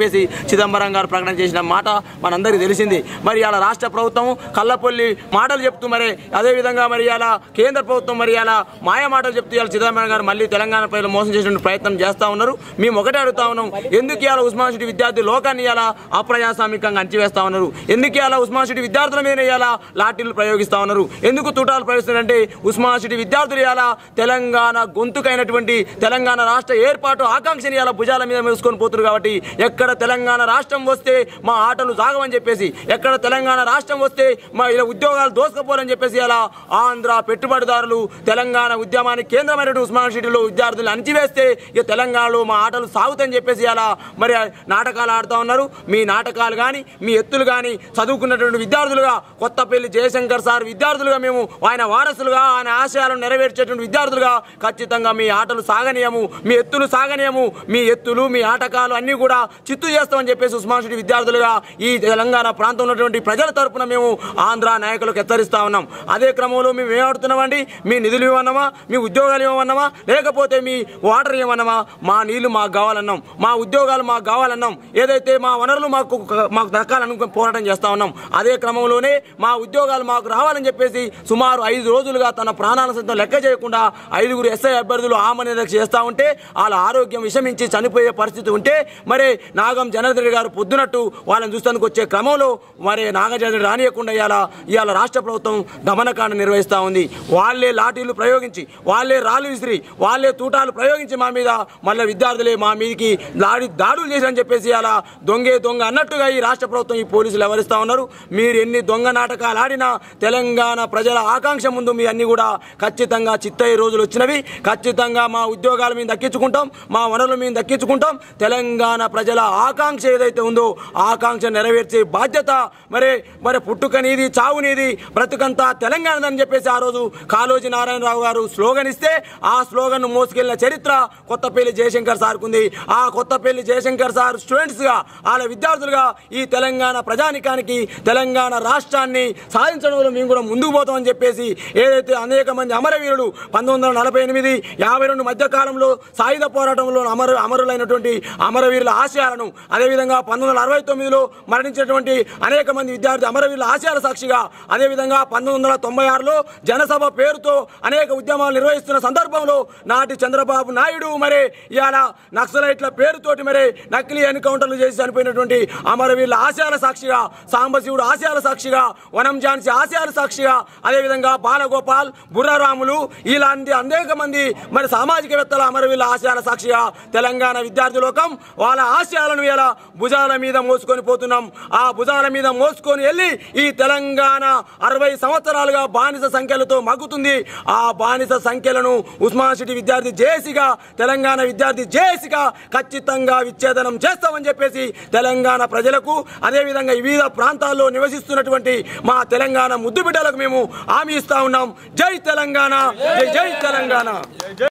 చెప్పేసి చిదంబరం గారు ప్రకటన చేసిన మాట మనందరికీ తెలిసింది మరి ఇలా రాష్ట్ర ప్రభుత్వం కల్లపల్లి మాటలు చెప్తూ మరి అదేవిధంగా మరి ఇలా కేంద్ర ప్రభుత్వం మరి ఇలా మాయ మాటలు చెప్తూ ఇలా చిదంబరం గారు మళ్ళీ తెలంగాణ ప్రజలు మోసం చేసిన ప్రయత్నం చేస్తా ఉన్నారు మేము ఒకటే అడుగుతా ఉన్నాం ఎందుకు ఇలా ఉస్మాన్ సిటీ విద్యార్థి లోకాన్ని ఇలా అప్రజాస్వామికంగా అంచివేస్తా ఉన్నారు ఎందుకు ఇలా ఉస్మాన్ సిటీ విద్యార్థుల మీద ఇలా లాఠీలు ప్రయోగిస్తా ఉన్నారు ఎందుకు తూటాలు ప్రయోగిస్తున్నారంటే ఉస్మాన్ సిటీ విద్యార్థులు ఇలా తెలంగాణ గొంతుకైనటువంటి తెలంగాణ రాష్ట్ర ఏర్పాటు ఆకాంక్షని ఇలా భుజాల మీద వేసుకొని పోతున్నారు కాబట్టి ఎక్కడ తెలంగాణ రాష్ట్రం వస్తే మా ఆటలు సాగమని చెప్పేసి ఎక్కడ తెలంగాణ రాష్ట్రం వస్తే మా ఇలా ఉద్యోగాలు దోసుకపోరని చెప్పేసి ఇలా ఆంధ్ర పెట్టుబడిదారులు తెలంగాణ ఉద్యమానికి కేంద్రమైనటువంటి ఉస్మాన్ సిటీలో విద్యార్థులు అణిచివేస్తే ఇక తెలంగాణలో మా ఆటలు సాగుతాయని చెప్పేసి అలా మరి నాటకాలు ఆడుతూ ఉన్నారు మీ నాటకాలు కానీ మీ ఎత్తులు కానీ చదువుకున్నటువంటి విద్యార్థులుగా కొత్తపల్లి జయశంకర్ సార్ విద్యార్థులుగా మేము ఆయన వారసులుగా ఆయన ఆశయాలను నెరవేర్చేటువంటి విద్యార్థులుగా ఖచ్చితంగా మీ ఆటలు సాగనీయము మీ ఎత్తులు సాగనీయము మీ ఎత్తులు మీ ఆటకాలు అన్నీ కూడా చిత్తు చేస్తామని చెప్పేసి ఉస్మాన్ సిటీ విద్యార్థులుగా ఈ తెలంగాణ ప్రాంతంలో ఉన్నటువంటి ప్రజల తరపున మేము ఆంధ్ర నాయకులకు హెచ్చరిస్తా ఉన్నాం అదే క్రమంలో మేము ఏమాడుతున్నామండి మీ నిధులు ఇవ్వన్నామా మీ ఉద్యోగాలు ఇవ్వమన్నామా లేకపోతే మీ వాటర్ ఇవ్వమన్నామా మా నీళ్లు మాకు కావాలన్నాం మా ఉద్యోగాలు మాకు కావాలన్నాం ఏదైతే మా వనరులు మాకు మాకు దక్కాలని పోరాటం చేస్తా ఉన్నాం అదే క్రమంలోనే మా ఉద్యోగాలు మాకు రావాలని చెప్పేసి సుమారు ఐదు రోజులుగా తన ప్రాణాల సైతం లెక్క చేయకుండా ఐదుగురు ఎస్ఐ అభ్యర్థులు ఆమని చేస్తా ఉంటే వాళ్ళ ఆరోగ్యం విషమించి చనిపోయే పరిస్థితి ఉంటే మరి నాగం జనార్దన్ రెడ్డి గారు పొద్దునట్టు వాళ్ళని చూస్తానికి వచ్చే క్రమంలో మరి నాగజనార్దన్ రెడ్డి రానియకుండా ఇవాళ ఇవాళ రాష్ట్ర ప్రభుత్వం దమనకాండ నిర్వహిస్తూ ఉంది వాళ్ళే లాఠీలు ప్రయోగించి వాళ్ళే రాళ్ళు విసిరి వాళ్ళే తూటాలు ప్రయోగించి మా మీద మళ్ళీ విద్యార్థులే మా మీదకి దాడి దాడులు చేశారని చెప్పేసి అలా దొంగే దొంగ అన్నట్టుగా ఈ రాష్ట్ర ప్రభుత్వం ఈ పోలీసులు ఎవరిస్తా ఉన్నారు మీరు ఎన్ని దొంగ నాటకాలు ఆడినా తెలంగాణ ప్రజల ఆకాంక్ష ముందు మీ అన్ని కూడా ఖచ్చితంగా చిత్తయ్యే రోజులు వచ్చినవి ఖచ్చితంగా మా ఉద్యోగాల మీద దక్కించుకుంటాం మా వనరుల మీద దక్కించుకుంటాం తెలంగాణ ప్రజల ఆకాంక్ష ఏదైతే ఉందో ఆ ఆకాంక్ష నెరవేర్చే బాధ్యత మరి మరి పుట్టుకనిది చావునిది బ్రతుకంతా తెలంగాణదని చెప్పేసి ఆ రోజు కాళోజీ నారాయణరావు గారు స్లోగన్ ఇస్తే ఆ స్లోగన్ మోసుకెళ్లిన చరిత్ర కొత్తపల్లి జయశంకర్ సార్కు ఉంది ఆ కొత్తపల్లి జయశంకర్ సార్ స్టూడెంట్స్ గా వాళ్ళ విద్యార్థులుగా ఈ తెలంగాణ ప్రజానికానికి తెలంగాణ రాష్ట్రాన్ని సాధించడంలో మేము కూడా ముందుకు పోతామని చెప్పేసి ఏదైతే అనేక మంది అమరవీరులు పంతొమ్మిది వందల నలభై ఎనిమిది యాభై రెండు మధ్య కాలంలో సాయుధ పోరాటంలో అమరు అమరులైనటువంటి అమరవీరుల ఆశయాలను అదేవిధంగా పంతొమ్మిది వందల అరవై తొమ్మిదిలో మరణించినటువంటి అనేక మంది విద్యార్థి అమరవీరుల ఆశయాల సాక్షిగా అదేవిధంగా పంతొమ్మిది వందల తొంభై ఆరులో జనసభ పేరుతో అనేక ఉద్యమాలు నిర్వహిస్తున్న సందర్భంలో నాటి చంద్రబాబు నాయుడు మరి ఇవాళ నక్సలైట్ల పేరుతోటి మరి నకిలీ ఎన్కౌంటర్లు చేసి చనిపోయినటువంటి అమరవీరుల ఆశయాల సాక్షిగా సాంబశివుడు ఆశయాల సాక్షిగా వనం ఝాన్సీ ఆశయాల సాక్షిగా అదేవిధంగా బాలగోపాల్ బుర్రరాములు ఇలాంటి అనేక మంది మరి సామాజికవేత్తల అమరవీరుల ఆశయాల సాక్షిగా తెలంగాణ విద్యార్థి లోకం వాళ్ళ ఆశయాలను ఇలా భుజాల మీద మోసుకొని పోతున్నాం ఆ భుజాల మీద మోసుకొని వెళ్ళి ఈ తెలంగాణ అరవై సంవత్సరాలుగా బానిస సంఖ్యలతో మగ్గుతుంది ఆ బానిస సంఖ్యలను ఉస్మాన్ సిటీ విద్యార్థి జేసీగా తెలంగాణ విద్యార్థి జేసీగా ఖచ్చితంగా విచ్ఛేదనం చేస్తామని చెప్పేసి తెలంగాణ ప్రజలకు అదేవిధంగా వివిధ ప్రాంతాల్లో నివసిస్తున్నటువంటి మా తెలంగాణ ముద్దు బిడ్డలకు మేము హామీ ఇస్తా ఉన్నాం జై తెలంగాణ జై జై తెలంగాణ